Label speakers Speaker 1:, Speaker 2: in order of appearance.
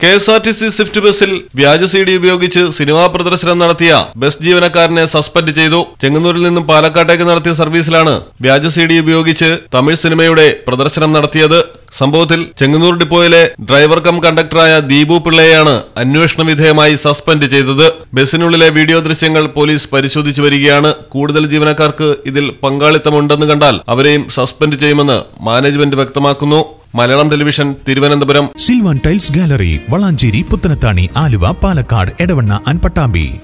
Speaker 1: K S R T C swift ബസ്സിൽ വ്യാജ C D ഉപയോഗിച്ച് സിനിമാ പ്രദർശനം നടത്തിയ ബസ് ജീവനക്കാരനെ സസ്പെൻഡ് ചെയ്തു ചെങ്ങന്നൂരിൽ നിന്നും പാലക്കാട്ടേക്ക് നടത്തിയ സർവീസിലാണ് വ്യാജ സി ഡി ഉപയോഗിച്ച് തമിഴ് സിനിമയുടെ പ്രദർശനം നടത്തിയത് സംഭവത്തിൽ ചെങ്ങന്നൂർ ഡിപ്പോയിലെ ഡ്രൈവർ കം കണ്ടക്ടറായ ദീപു പിള്ളയെയാണ് അന്വേഷണ വിധേയമായി സസ്പെൻഡ് ചെയ്തത് ബസ്സിനുള്ളിലെ വീഡിയോ ദൃശ്യങ്ങൾ പോലീസ് പരിശോധിച്ചു വരികയാണ് കൂടുതൽ ജീവനക്കാർക്ക് ഇതിൽ പങ്കാളിത്തമുണ്ടെന്ന് കണ്ടാൽ അവരെയും സസ്പെൻഡ് ചെയ്യുമെന്ന് മാനേജ്മെന്റ് വ്യക്തമാക്കുന്നു Malayalam television Thiruvananthapuram
Speaker 2: Silvan tiles gallery Valanchery Puthanathani Aluva Palakkad Edavanna and Pattambi